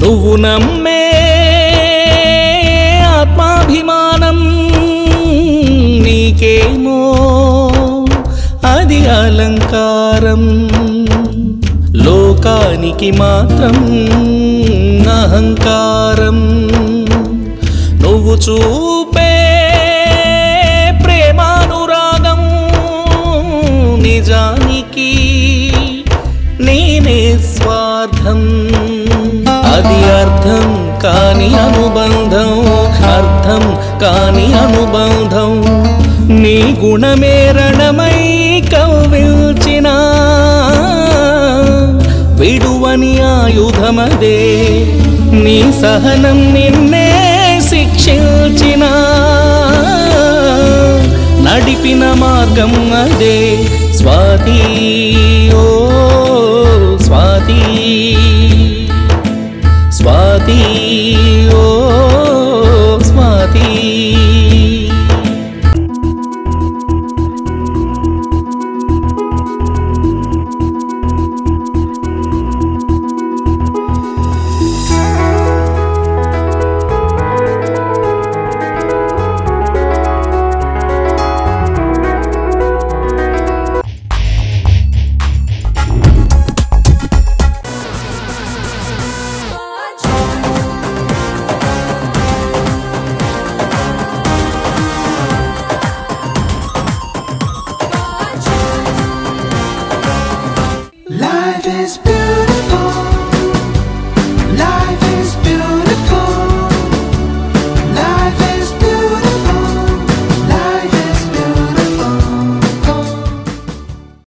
నువ్వు నమ్మే ఆత్మాభిమానం నీకేమో అది అలంకారం లోకానికి మాత్రం అహంకారం నువ్వు చూపే ప్రేమానురాగం నిజానికి నేనే స్వార్థం అది అర్థం కాని అనుబంధం అర్థం కాని అనుబంధం నీ గుణమే రణమై కవ్విల్చిన విడువని ఆయుధమదే నీ సహనం నిన్నే శిక్షించిన నడిపిన మార్గం అదే స్వాతి ఓ స్వాతి స్వాతి ఓ స్వాతి Life is beautiful.